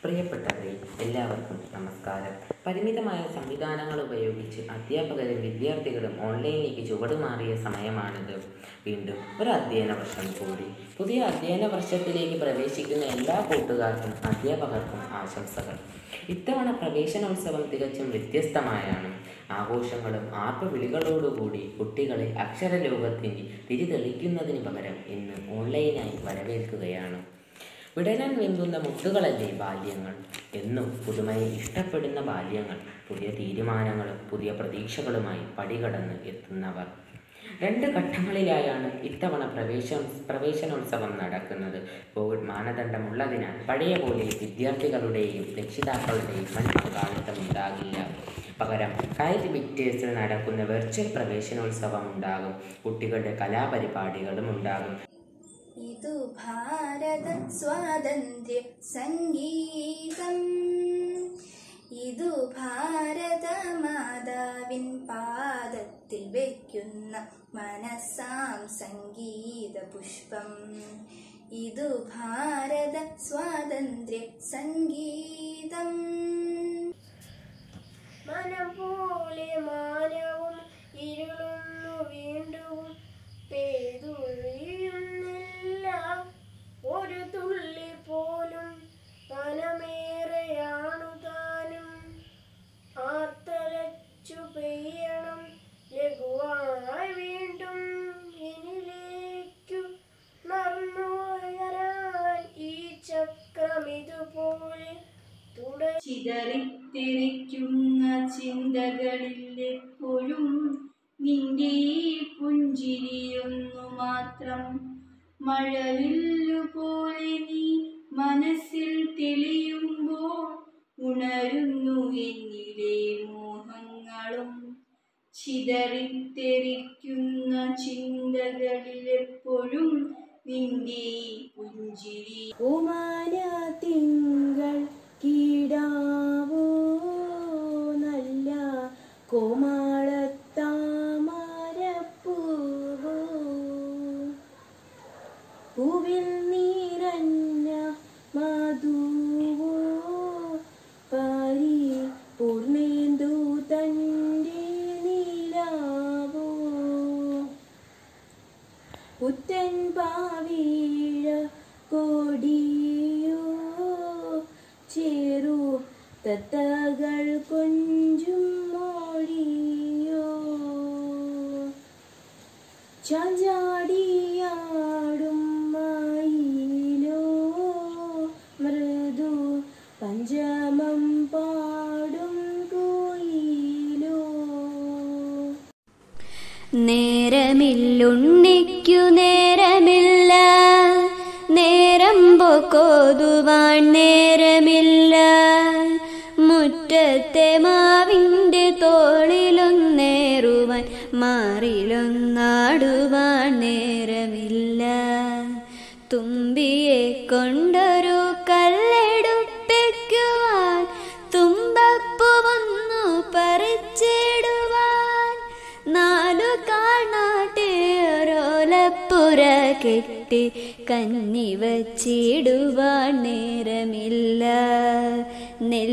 പ്രിയപ്പെട്ടവരെ എല്ലാവർക്കും നമസ്കാരം പരിമിതമായ സംവിധാനങ്ങൾ ഉപയോഗിച്ച് അധ്യാപകരും വിദ്യാർത്ഥികളും ഓൺലൈനിലേക്ക് ചുവടുമാറിയ സമയമാണിത് വീണ്ടും ഒരു അധ്യയന വർഷം കൂടി പുതിയ അധ്യയന വർഷത്തിലേക്ക് പ്രവേശിക്കുന്ന എല്ലാ കൂട്ടുകാർക്കും അധ്യാപകർക്കും ആശംസകൾ ഇത്തവണ പ്രവേശനോത്സവം തികച്ചും വ്യത്യസ്തമായാണ് ആഘോഷങ്ങളും ആർപ്പവിളികളോടുകൂടി കുട്ടികളെ അക്ഷരലോകത്തിന് തിരിതെളിക്കുന്നതിന് പകരം ഇന്ന് ഓൺലൈനായി വരവേൽക്കുകയാണ് വിടരാൻ വെമ്പുന്ന മുട്ടുകളല്ലേ ബാല്യങ്ങൾ എന്നും പുതുമയെ ഇഷ്ടപ്പെടുന്ന ബാല്യങ്ങൾ പുതിയ തീരുമാനങ്ങളും പുതിയ പ്രതീക്ഷകളുമായി പടികടന്ന് എത്തുന്നവർ രണ്ട് ഘട്ടങ്ങളിലായാണ് ഇത്തവണ പ്രവേശന പ്രവേശനോത്സവം നടക്കുന്നത് കോവിഡ് മാനദണ്ഡമുള്ളതിനാൽ പഴയ പോലെ വിദ്യാർത്ഥികളുടെയും രക്ഷിതാക്കളുടെയും വൻ പങ്കാളിത്തം ഉണ്ടാകില്ല പകരം കയറ്റ് വിക്ടേഴ്സിൽ നടക്കുന്ന വെർച്വൽ പ്രവേശനോത്സവം ഉണ്ടാകും കുട്ടികളുടെ കലാപരിപാടികളും ഉണ്ടാകും ഇതു ഭാരത സ്വാതന്ത്ര്യ സംഗീതം ഇതു ഭാരത മാതാവിൻ പാദത്തിൽ വയ്ക്കുന്ന മനസ്സാം സംഗീത പുഷ്പം ഇതു ഭാരത സ്വാതന്ത്ര്യ സംഗീതം മനം പോലെ മാനവും ഇരുളുന്നു വീണ്ടും പെയ്തുഴിയുന്നില്ല ഒരു തുള്ളി പോലും കനമേറെയാണു താനും ആർത്തലച്ചു പെയ്യണം ലഘുവായി വീണ്ടും എന്നിലേക്കു നടന്നുയരാൻ ഈ ചക്രം ഇതുപോലെ തുട ചിതറിത്തെറിക്കുന്ന ചിന്തകളിൽ എപ്പോഴും നിന്റെ ഈ പുഞ്ചിരിയൊന്നു മാത്രം മഴവില്ലുപോലെ നീ മനസ്സിൽ തെളിയുമ്പോൾ ഉണരുന്നു എന്നിലെ മോഹങ്ങളും ചിതറിത്തെറിക്കുന്ന ചിന്തകളിൽ എപ്പോഴും നിന്റെ ഈ പുഞ്ചിരി ഓമാന തിങ്കൾ കീടാവോ നല്ല കോമാളത്താമരപ്പൂവോ പൂവിൽ നിറഞ്ഞ മധുവോ പാരി പൂർണേന്ദു തൻ്റെ നീലാവോ പുത്തൻ പാവീഴ കൊടിയോ ചേരു തത്തകൾ കൊഞ്ചും മൊഴിയോ ചാഞ്ചാടിയാടും മയിലോ മൃദു പഞ്ചമം പാടും കോയിലോ നേരമില്ലുണ്ണിക്കു നേരമില്ല നേരം പൊക്കോതുവാൻ നേരമില്ല മുറ്റത്തെ മാവിൻ്റെ തോളിലൊന്നേറുവാൻ മാറിലൊന്നാടുവാൻ നേരമില്ല തുമ്പിയെ കൊണ്ടൊരു കല്ലെടുപ്പിക്കുവാൻ തുമ്പപ്പു വന്നു പറിച്ചിടുവാൻ നാലു കാണാട്ടിയൊരോലപ്പുര കെട്ടി കഞ്ഞി വച്ചിടുവാൻ നേരമില്ല നെൽ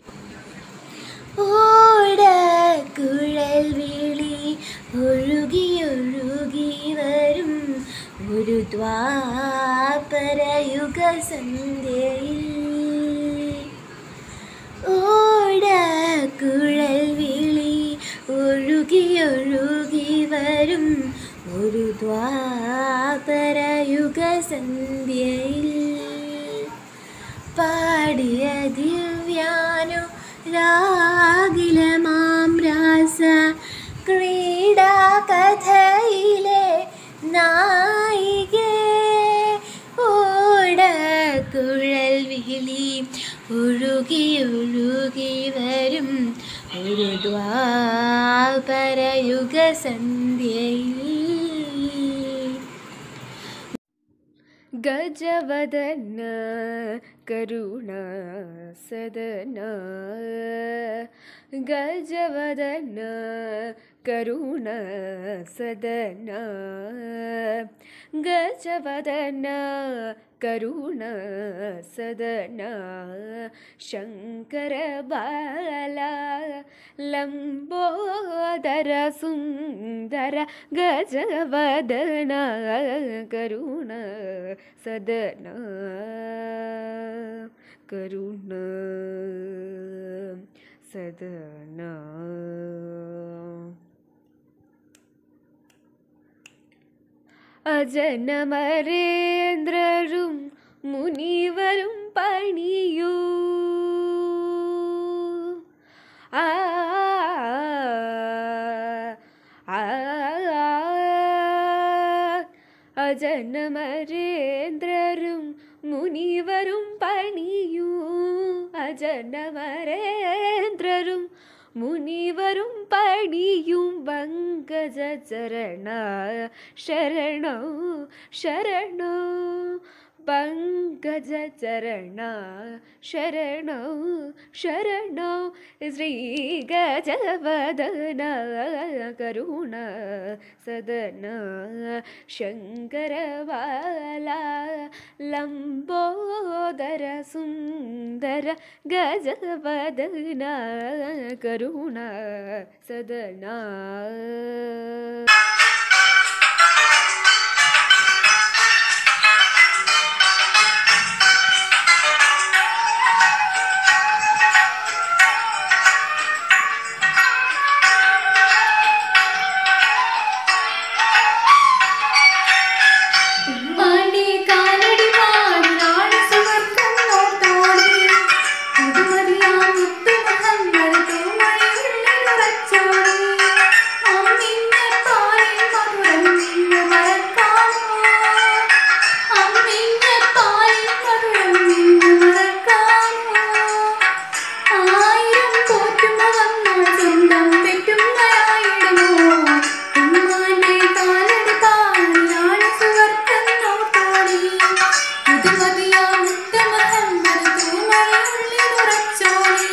ഓടക്കുഴൽ വിളി ഒഴുകിയൊഴുകി വരും ഒരു ദ്വാപരയുഗ സന്ധ്യയിൽ ഓടക്കുഴൽ വിളി ഒഴുകിയൊഴുകി വരും ഒരു ദ്വാപരയുഗ സന്ധ്യയിൽ പാടിയ ദിവ്യാനു രാഗിലമാം രാസ ക്രീഡാ കഥയിലെ നായികേ ഓടക്കുഴൽ വിളി ഒഴുകി ഒഴുകി വരും ഒരു ദ്വാപരയുഗ സന്ധ്യയിൽ ഗജവദന കരുണാസദന ഗജവദന കരുണ സദന ഗജവദന കരുണ സദന ശങ്കര ബാല ലംബോദര സുന്ദര ഗജവദന കരുണ സദന കരുണ സദന അജനമരേന്ദ്രരും മുനിവരും പണിയൂ ആ ആ, അജനമരേന്ദ്രരും മുനിവരും പണിയൂ അജനമരേന്ദ്രരും മുനിവരും പണിയും പങ്കജ ചരണ ശരണോ ശരണോ പങ്കജ ചരണ ശരണോ ശരണോ ശ്രീ ഗജവദന കരുണ സദന ശങ്കരവാല ലംബോദര സുന്ദര ഗജവദന കരുണ സദന ഉമ്മാന്റെ കാലടി പാടിനാട് സുവർക്കം നോട്ടോടെ പുതുമതിയാം മുത്തുമുഖങ്ങൾ തൂമണിയുള്ളിലുറച്ചോടെ അമ്മിന്റെ പാലിൻ മധുരം നിന്നു മറക്കാമോ അമ്മിന്റെ പാലിൻ മധുരം നിന്നു മറക്കാമോ ആയിരം പോറ്റുമ വന്നാൽ സ്വന്തം പെറ്റുമ്മയായിടുമോ ഉമ്മാന്റെ കാലടി പാടിനാട് സുവർക്കം നോട്ടോടെ പുതുമതിയാ മുത്തമഹമ്മദ് തൂമണിയുള്ളിലുറച്ചോടെ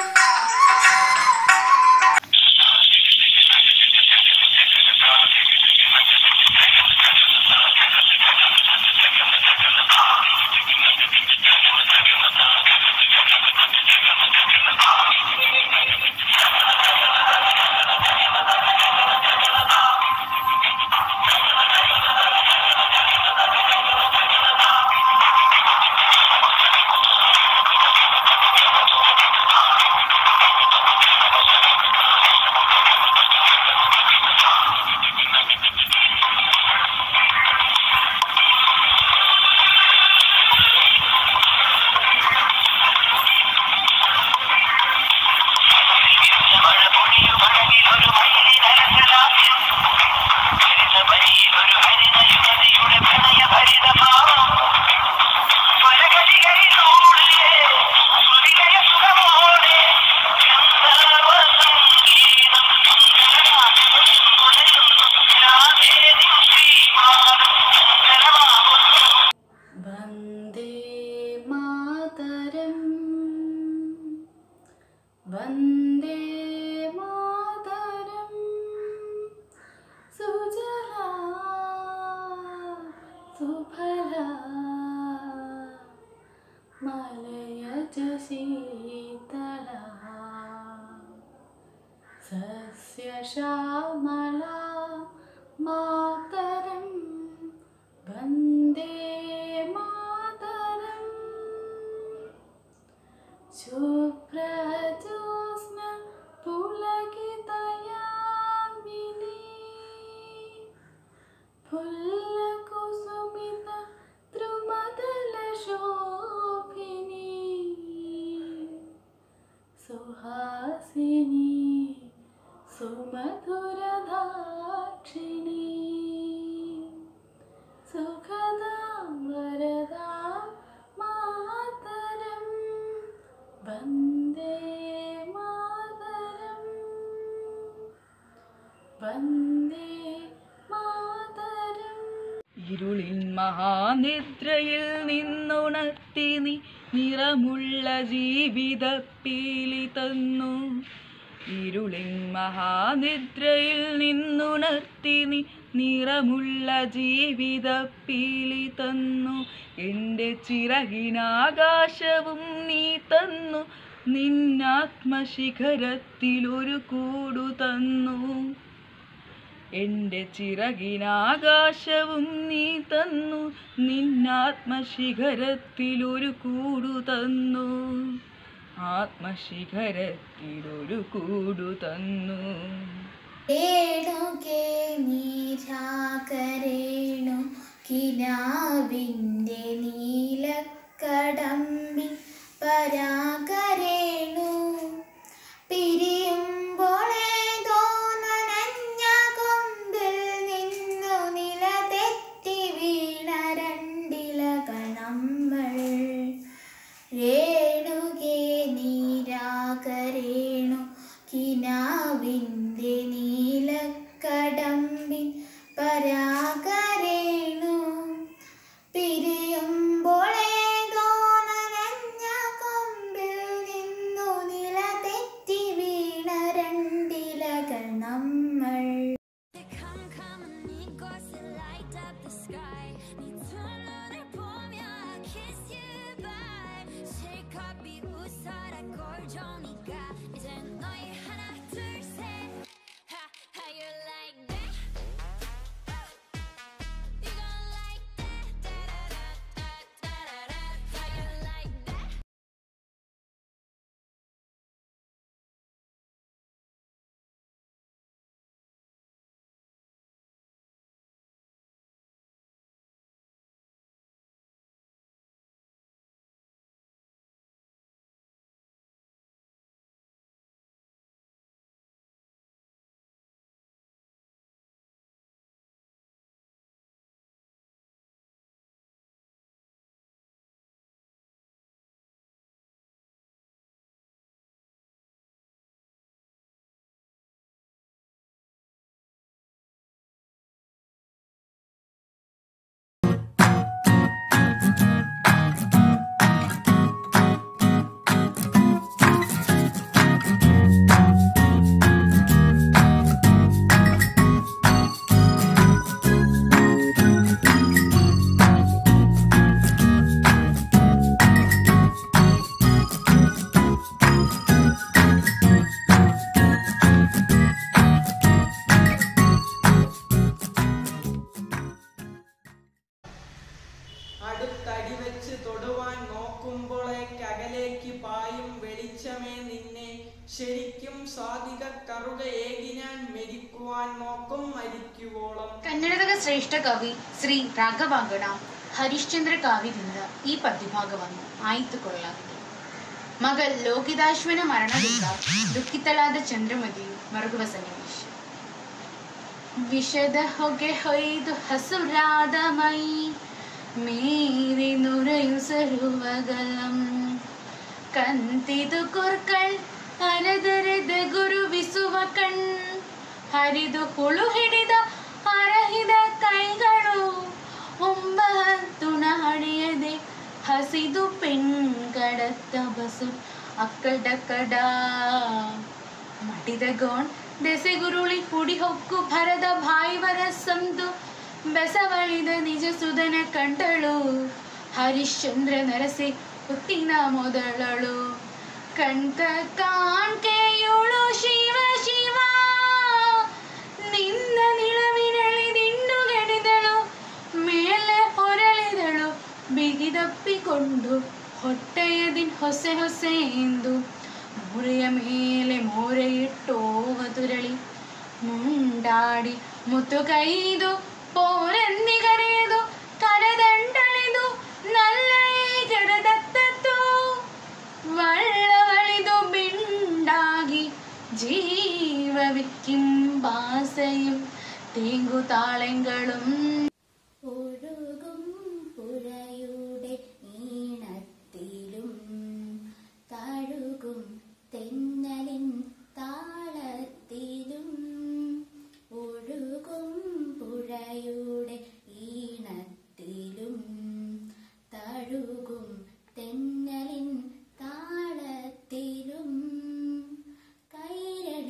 വന്ദേ മാതരം വന്ദേ മാതരം സുജല സുഫല മലയജ ശീതള സസ്യശ്യാമള മാതരം വന്ദേ മാതരം ശുഭ്രജോത്സ്ന പുളകിതയാമിനി ഫുല്ലകുസുമിത ദ്രുമദല ശോഭിനി സുഹാസിനി സുമധുരധാക്ഷിണി സുഖദാം വരദാം മാതരം വന്ദേ മാതരം വന്ദേ മാതരം ഇരുളിൻ മഹാനിദ്രയിൽ നിന്നുണർത്തി നീ നിറമുള്ള ജീവിത പീലി തന്നു ഇരുളിൻ മഹാനിദ്രയിൽ നിന്നുണർത്തി നീ നിറമുള്ള ജീവിത പീലി തന്നു എൻ്റെ ചിറകിനാകാശവും നീ തന്നു നിന്നാത്മശിഖരത്തിലൊരു കൂടു തന്നു എൻ്റെ ചിറകിനാകാശവും നീ തന്നു നിന്നാത്മശിഖരത്തിലൊരു കൂടു തന്നു ആത്മശിഖരത്തിലൊരു കൂടു തന്നു രേണുകേ നീരാകരേണു കിനാവിൻ്റെ നീലക്കടമ്പിൽ പരാഗരേണു പിരിയുമ്പോളേതോ നനഞ്ഞ കൊമ്പിൽ നിന്നു നിലതെറ്റി വീണ രണ്ടിലകൾ നമ്മൾ രേണുകേ നീരാകരേണു കിനാവിൻ്റെ നീലക്കടമ്പിൻ പരാഗരേണു പിരിയുമ്പോളേതോ നനഞ്ഞ കൊമ്പിൽ നിന്നു നിലതെറ്റി വീണ രണ്ടിലകൾ നമ്മൾ Come, come, amigos, and light up the sky. 네 손을 보며 kiss you bye. 실컷 비웃어라 꼴좋으니까 이젠 너희 하나 둘 셋. Ha, how you like that? You gon' like that? Da da da da da da da. How you like that? അടുത്തടി വെച്ച് തൊടുവാൻ നോക്കുമ്പോഴേക്കകലേക്ക് പായും വെളിച്ചമേ നിന്നെ ശരിക്കും സാധിക കറുക ഏകി ഞാൻ മരിക്കുവാൻ നോക്കും മരിക്കുവോളം ಕನ್ನಡದ ಶ್ರೇಷ್ಠ ಕವಿ ಶ್ರೀ ರಾಘವಾಂಗಣ ಹರಿಶ್ಚಂದ್ರ ಕಾವ್ಯದಿಂದ ಈ ಪದ್ಯಭಾಗವನ್ನು ಆಯ್ದುಕೊಳ್ಳಲಾಗಿದೆ ಮಗ ಲೋಕಿದಾಶ್ವನ ಮರಣದಿಂದ ದುಃಖಿತಳಾದ ಚಂದ್ರಮತಿಯು ಮರಗುವ ಸನ್ನಿವೇಶ ವಿಷದ ಹೊಗೆ ಹೊಯ್ದು ಹಸುರಾದ ಮೈ ಮೀರಿ ನುರೆಯು ಸರುವಗಲಂ ಕಂತಿದು ಕೊರ್ಕಳ್ ಅರದರೆದ ಗುರುವಿಸುವ ಕಣ್ ಹರಿದು ಹುಳು ಹಿಡಿದ ಹರಹಿದ ಕೈಗಳು ಒಂಬತ್ತುಣ ಹಡಿಯದೆ ಹಸಿದು ಪೆಣ್ಗಡತ್ತ ಬಸು ಅಕ್ಕಡ ಕಡ ಮಟಿದ ಗೋಣ್ ದೆಸೆಗುರುಳಿ ಪುಡಿ ಹೊಕ್ಕು ಭರದ ಭಾಯಿವರ ಸಂದು ಬೆಸವಳಿದ ನಿಜ ಸುಧನ ಕಂಡಳು ಹರಿಶ್ಚಂದ್ರ ನರಸೆ ಹುಟ್ಟಿನ ಮೊದಲಳು ಕಣ್ಕ ಕಾಣ್ಕೆಯುಳು ಶಿವ ಶಿವ ನಿನ್ನ ನಿಳವಿನಳಿ ದಿಂಡು ಗೆಡಿದಳು ಮೇಲೆ ಹೊರಳಿದಳು ಬಿಗಿದಪ್ಪಿಕೊಂಡು ಹೊಟ್ಟೆಯದಿನ್ ಹೊಸೆ ಹೊಸೆ ಎಂದು ಮೂರೆಯ ಮೇಲೆ ಮೋರೆ ಇಟ್ಟೋವ ತುರಳಿ ಮುಂಡಾಡಿ ಮುತ್ತು ಕೈದು ಪೋರೆಂದಿಗರೆಯದು ಕರದಂಡಳಿದು ನಲ್ಲೈಗರದತ್ತತ್ತು വള്ളവളിതു ബിണ്ടാകി ജീവവിക്കിംബാസയും തേങ്കുതാളങ്ങളും ഒഴുകും പുഴയുടെ ഈണത്തിലും തഴുകും തെന്നലിൻ താളത്തിലും ഒഴുകും പുഴയുടെ ഈണത്തിലും തഴുകും തെന്നലിൻ താളത്തിലും കൈരളി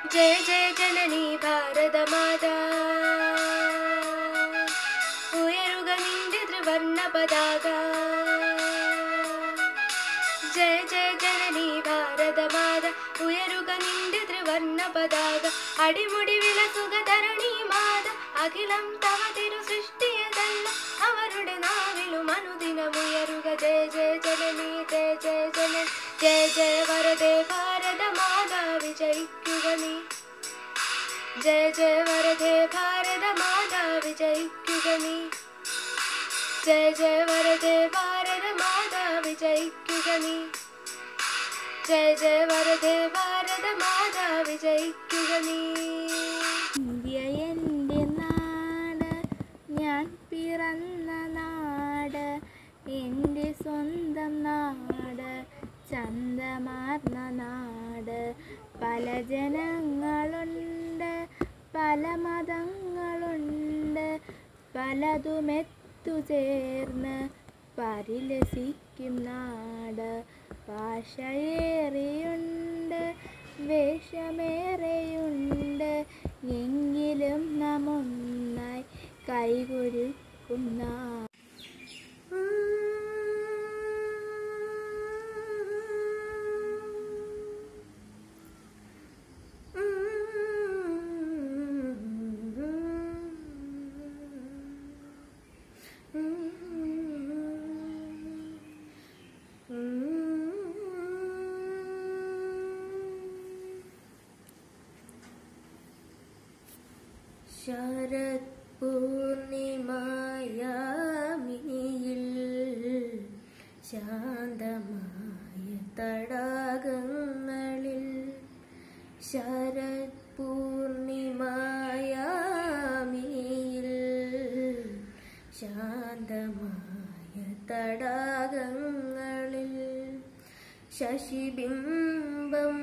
ജയ ജയ ജനനി ഭാരതമാതാ ഉയരുക നിന്റെ ത്രിവർണ്ണ പതാക ജയ ജയ ജനനി ഭാരതമാത ഉയരുക നിന്റെ ത്രിവർണ്ണ പതാക അടിമുടി വിളസുക ധരണി മാത അഖിലം തവ തിരു സൃഷ്ടിയതല്ല അവരുടെ നാവിലും അനുദിനമുയരുക ജയ ജയ ജനനി ജയ ജയ ജനനി ജയ ജയ വരദേ ഭാരത മാതാ വിജയിക്കുക നീ ജയ ജയ വരദേ ഭാരത മാതാ വിജയിക്കുക നീ ജയ ജയ വരദേ ഭാരത മാതാ വിജയിക്കുക നീ ജയ ജയ വരദേ ഭാരത മാതാ വിജയിക്കുക നീ ഇന്ത്യ എൻ്റെ നാട് ഞാൻ പിറന്ന നാട് എൻ്റെ സ്വന്തം നാട് ചന്തമാർന്ന നാട് പല ജനങ്ങളുണ്ട് പല മതങ്ങളുണ്ട് പലതുമെത്തു ചേർന്ന് പരിലസിക്കും നാട് ഭാഷയേറെയുണ്ട് വേഷമേറെയുണ്ട് എങ്കിലും നാം ഒന്നായി കൈകൊരുക്കുന്ന ശരത് പൂർണിമായാമിനിയിൽ ശാന്തമായ തടാകങ്ങളിൽ ശരത് പൂർണിമായാമിനിയിൽ ശാന്തമായ തടാകങ്ങളിൽ ശശിബിംബം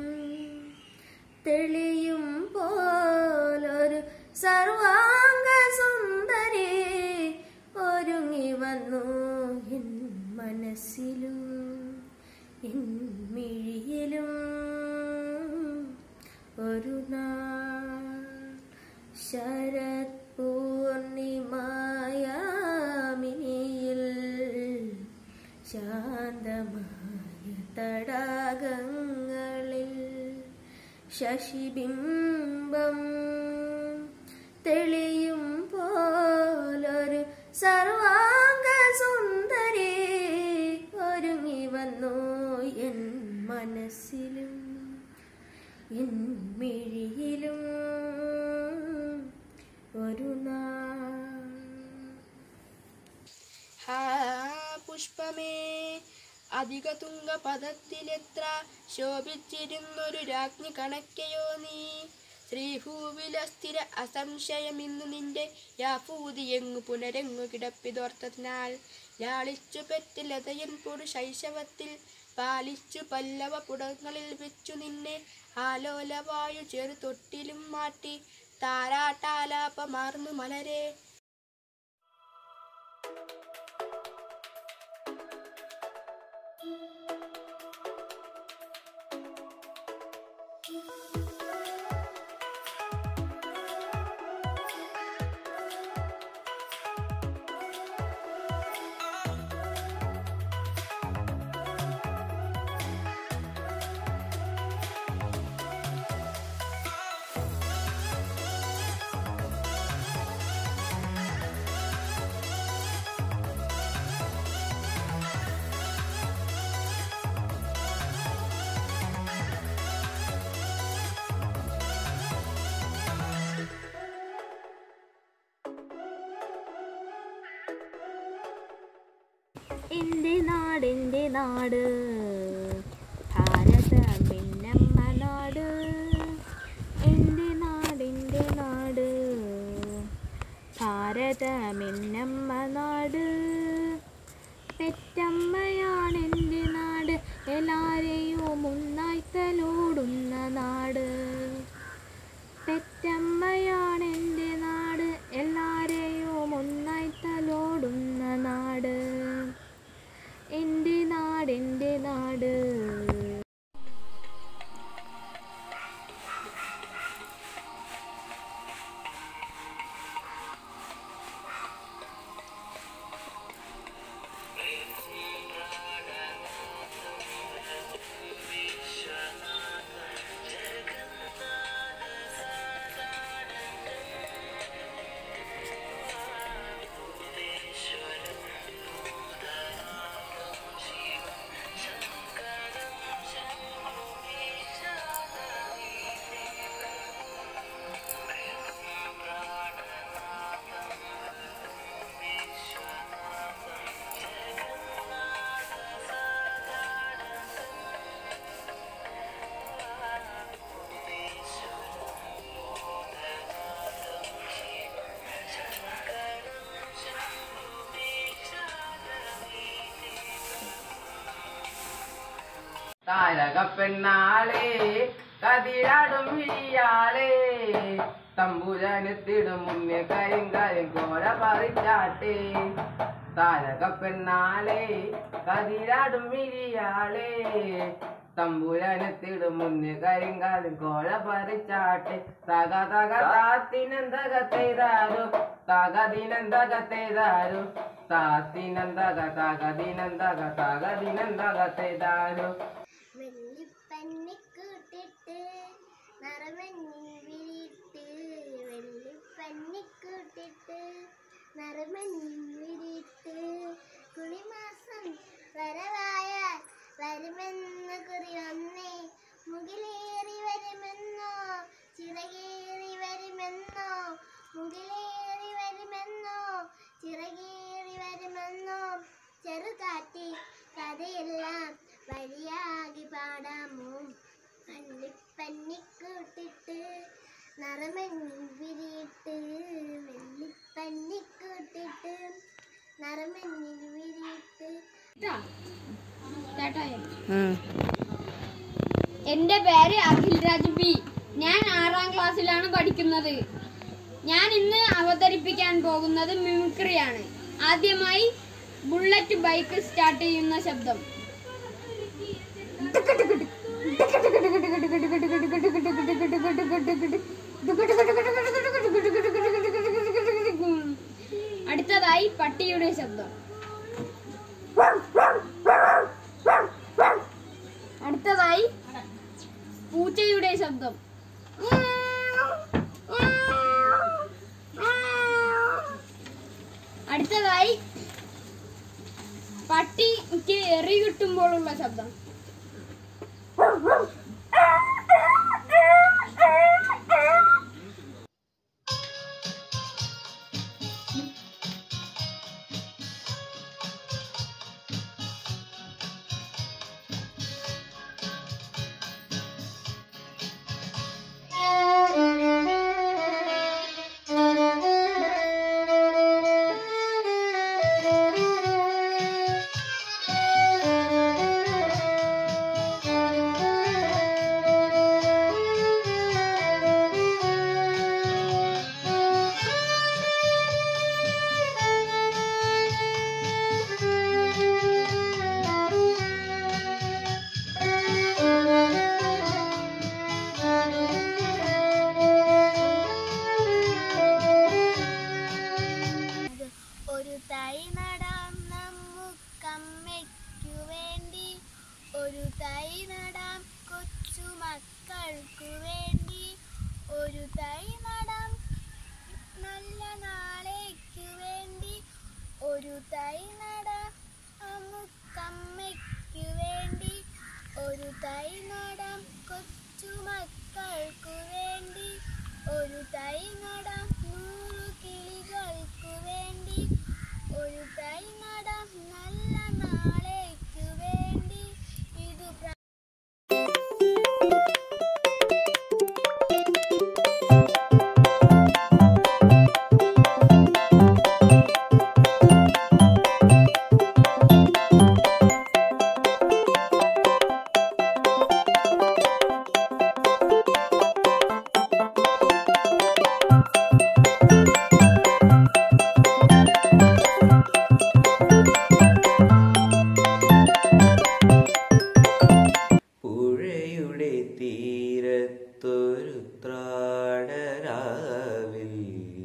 തെളിയും പോലൊരു സർവാംഗ സുന്ദരി ഒരുങ്ങി വന്നു എൻ മനസ്സിലും എൻ മിഴിയിലും ഒരു നാൾ ശരത് പൂർണിമായാമിനിയിൽ ശാന്തമായ തടാകങ്ങളിൽ ശശിബിംബം തെളിയും പോലൊരു സർവാംഗ സുന്ദരി ഒരുങ്ങി വന്നു എൻ മനസ്സിലും എൻ മിഴിയിലും ഒരു നാൾ ഹാ പുഷ്പമേ അധിക തുങ്ക പദത്തിലെത്ര ശോഭിച്ചിരുന്നൊരു രാജ്ഞി കണക്കയോ നീ ശ്രീഭൂവിലസ്ഥിര അസംശയം ഇന്നു നിന്റെ യാഫൂതി എങ്ങു പുനരെങ്ങു കിടപ്പിതോർത്തതിനാൽ ലാളിച്ചു പെറ്റ് ലതയൻ പൊടു ശൈശവത്തിൽ പാലിച്ചു പല്ലവ പുടങ്ങളിൽ വെച്ചു നിന്നെ ആലോലവായു ചെറു തൊട്ടിലും മാറ്റി താരാട്ടാലാപമാർന്നു മലരെ എൻ്റെ നാട് എൻ്റെ നാട് ഭാരത പിന്നമ്മ നാട് എൻ്റെ നാട് എൻ്റെ നാട് ഭാരത മിന്നമ്മ നാട് പെറ്റമ്മയാണ് എൻ്റെ നാട് എല്ലാരെയും ഒന്നായി തലോടുന്ന നാട് പെറ്റമ്മയാണ് എൻ്റെ നാട് എല്ലാരെയും ഒന്നായി തലോടുന്ന നാട് എൻ്റെ നാട് എൻ്റെ നാട് താരകപ്പെണ്ണാളേ കതിരാടും വിഴിയാളേ തമ്പുരാനെത്തിടും മുന്നേ കരിങ്കാര്യം കോല പറിച്ചാട്ടേ താരകപ്പെണ്ണാളേ കതിരാടും വിഴിയാളേ തമ്പുരാനെത്തിടും മുന്നേ കരിങ്കാലും കോല പറിച്ചാട്ടെ തക തക താത്തിനെന്തകത്തേതാരോ തകതിനെന്തകത്തേതാരോ താത്തിനെന്തക തകതിനെന്തക തകതിനെന്തകത്തേതാരോ വെള്ളിപ്പന്നിക്കൂട്ടിട്ട് നറുമഞ്ഞിൽ വിരിയിട്ട് വെള്ളിപ്പന്നിക്കൂട്ടിട്ട് നറുമഞ്ഞിൽ വിരിയിട്ട് കുളിമാസം വരവായാൽ വരുമെന്ന് കുറി വന്നേ മുകിലേറി വരുമെന്നോ ചിറകേറി വരുമെന്നോ മുകിലേറി വരുമെന്നോ ചിറകേറി വരുമെന്നോ ചെറുകാറ്റി കഥയെല്ലാം വഴിയാകി പാടാമോ പള്ളിപ്പന്നിക്കൂട്ടിട്ട് നറുമഞ്ഞിൽ വിരിയിട്ട് വെള്ളിപ്പന്നിക്കൂട്ടിട്ട് നറുമഞ്ഞിൽ വിരിയിട്ട് എൻ്റെ പേര് അഖിൽ രാജ് പി ഞാൻ ആറാം ക്ലാസ്സിലാണ് പഠിക്കുന്നത് ഞാൻ ഇന്ന് അവതരിപ്പിക്കാൻ പോകുന്നത് മിമിക്രിയാണ് ആദ്യമായി ബുള്ളറ്റ് ബൈക്ക് സ്റ്റാർട്ട് ചെയ്യുന്ന ശബ്ദം അടുത്തതായി പട്ടിയുടെ ശബ്ദം അടുത്തതായി പൂച്ചയുടെ ശബ്ദം അടുത്തതായി പട്ടിക്ക് എറി കിട്ടുമ്പോഴുള്ള ശബ്ദം ഒരു തൈ നടാം നമുക്കമ്മയ്ക്കു വേണ്ടി ഒരു തൈ നടാം കൊച്ചു മക്കൾക്കു വേണ്ടി ഒരു തൈ നടാം നല്ല നാളേക്കു വേണ്ടി ഒരു തൈ നടാം നമുക്കമ്മയ്ക്കു വേണ്ടി ഒരു തൈ നടാം കൊച്ചു മക്കൾക്കു വേണ്ടി ഒരു തൈ നടാം നൂറു കിളികൾക്കു വേണ്ടി ഒരു തൈ നടാം നല്ല നാളേക്കു വേണ്ടി ഇത് പ്ര- പുഴയുടെ തീരത്തൊരു ത്രാടരാവിൽ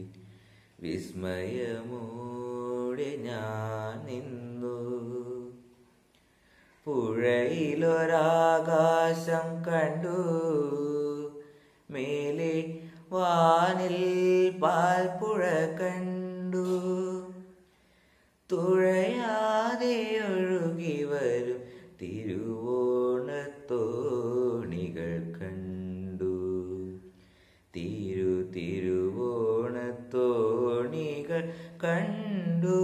വിസ്മയമോടെ ഞാൻ നിന്നു പുഴയിലൊരാകാശം കണ്ടു മേലെ വാനിൽ പാൽപ്പുഴ കണ്ടു തുഴയാതെ ഒഴുകി വരും തിരുവോണത്തോണികൾ കണ്ടു തിരു തിരുവോണത്തോണികൾ കണ്ടു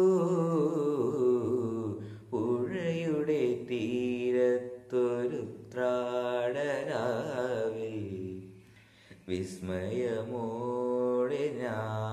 പുഴയുടെ തീരത്തൊരു ത്രാടരാവിൽ വിസ്മയമോടെ ഞാൻ